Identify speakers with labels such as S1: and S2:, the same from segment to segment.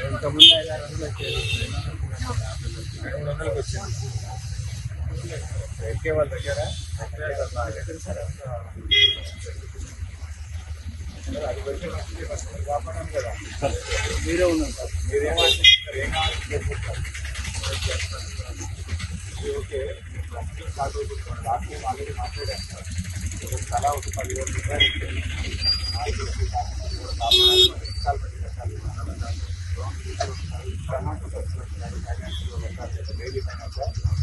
S1: ఇంతకుముందు ఐదు ఆరు వందలు వచ్చేది రెండు వందలకు వచ్చింది ఎక్కే వాళ్ళ దగ్గర అది వచ్చే మంచిది ఫస్ట్ కాపాడాలి కదా మీరే ఉన్నారు సార్ మీరేం ఆశిస్తున్నారు ఏం ఆశిస్తున్నారు ఓకే స్టార్ట్ అవుతుంది లాస్ట్ టైం ఆల్రెడీ మాట్లాడాను సార్ ఒక తల ఒక పదివేల రూపాయలు ఇచ్చింది. నాలుగు రోజులు కాపాడాలి కూడా కాపాడాలి మరి ఇన్స్టాల్మెంట్ కట్టాలి లోన్ తీసుకుంటున్నారు అమౌంట్ వస్తున్నారు ఫైనాన్షియల్ కట్టాలి డైలీ ఫైనాన్స్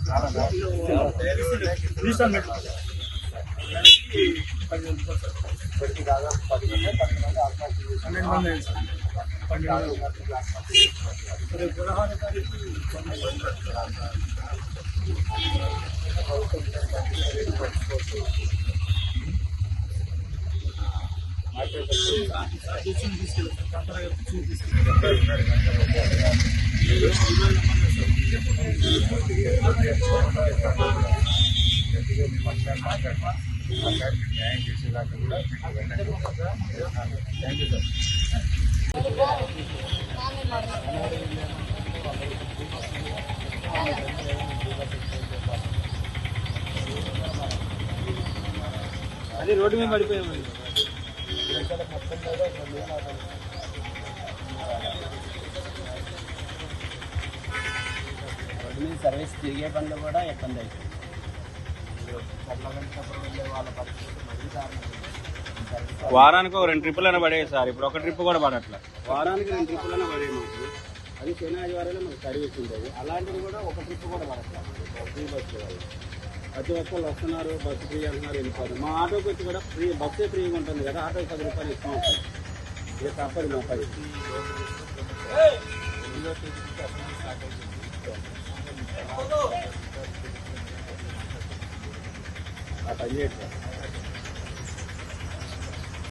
S1: ఇప్పటికి దాదాపు పది మంది పన్నెండు మంది ఆత్మహత్య చేసి
S2: పన్నెండు మంది అయింది సార్.
S1: పన్నెండు మంది ఆత్మహత్య చేసుకున్నారు.
S2: రేపు పదహారో తారీఖు
S1: ప్రభుత్వం ఇచ్చినటువంటి రేటు పట్టుకోవచ్చు. మార్కెట్ వచ్చి
S2: కూర్చొని తీసుకెళ్ళి సార్ కంపల్సరీగా కూర్చొని తీసుకెళ్ళి
S1: గట్టిగా మీ పక్షాన్ని మాట్లాడమా మాట్లాడి మీకు న్యాయం చేసేదాకా కూడా మీకు వెంటనే థ్యాంక్ యూ సార్
S2: అదే రోడ్డు మీద పడిపోయామండి
S3: రోడ్డు మీద సర్వీస్ తిరిగే పనులు కూడా ఇబ్బంది అవుతుంది
S1: చల్లగంటప్పుడు వెళ్ళే వాళ్ళ పరిస్థితి మరీ దారుణంగా ఉంది.
S4: వారానికి ఒక రెండు ట్రిప్పులు అయినా పడేది సార్ ఇప్పుడు ఒక ట్రిప్ కూడా పడట్లా
S3: వారానికి రెండు ట్రిప్పులైనా పడేవి మాకు అది శని ఆదివారాలు మనకు సర్వీస్ ఉండేది అలాంటిది కూడా ఒక ట్రిప్ కూడా పడట్లేదు ఫ్రీ బస్సు వాళ్ళు ప్రతి ఒక్కళ్ళు వస్తున్నారు బస్సు ఫ్రీ అంటున్నారు వెళ్ళిపోతారు మా ఆటోకి వచ్చి కూడా ఫ్రీ బస్సే ఫ్రీగా ఉంటుంది కదా ఆటోకి పది రూపాయలు ఇస్తాం ఉంటుంది ఇక తప్పదు మా పరిస్థితి
S1: ఎనిమిదో తేదీ నుంచి అసెంబ్లీ స్టార్ట్ అవుతుంది
S3: ఆ పని చేయట్లేదు